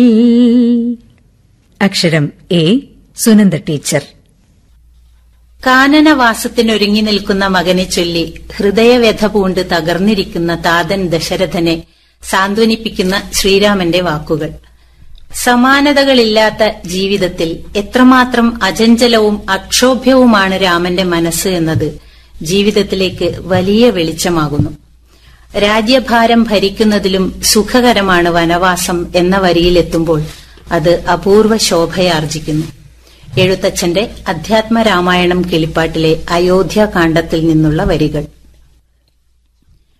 അക്ഷരം A Sunanda teacher കാനനവാസത്തിനൊരുങ്ങി നിൽക്കുന്ന മകനെ ചൊല്ലി ഹൃദയവ്യഥ പൂണ്ട് തകർന്നിരിക്കുന്ന താതൻ ദശരഥനെ സാന്ത്വനിപ്പിക്കുന്ന ശ്രീരാമന്റെ വാക്കുകൾ സമാനതകളില്ലാത്ത ജീവിതത്തിൽ എത്രമാത്രം അചഞ്ചലവും അക്ഷോഭ്യവുമാണ് രാമന്റെ മനസ്സ് എന്നത് ജീവിതത്തിലേക്ക് വലിയ വെളിച്ചമാകുന്നു രാജ്യഭാരം ഭരിക്കുന്നതിലും സുഖകരമാണ് വനവാസം എന്ന വരിയിലെത്തുമ്പോൾ അത് അപൂർവ ശോഭയാർജിക്കുന്നു എഴുത്തച്ഛന്റെ അധ്യാത്മ രാമായണം കിളിപ്പാട്ടിലെ അയോധ്യാകാന്ഡത്തിൽ നിന്നുള്ള വരികൾ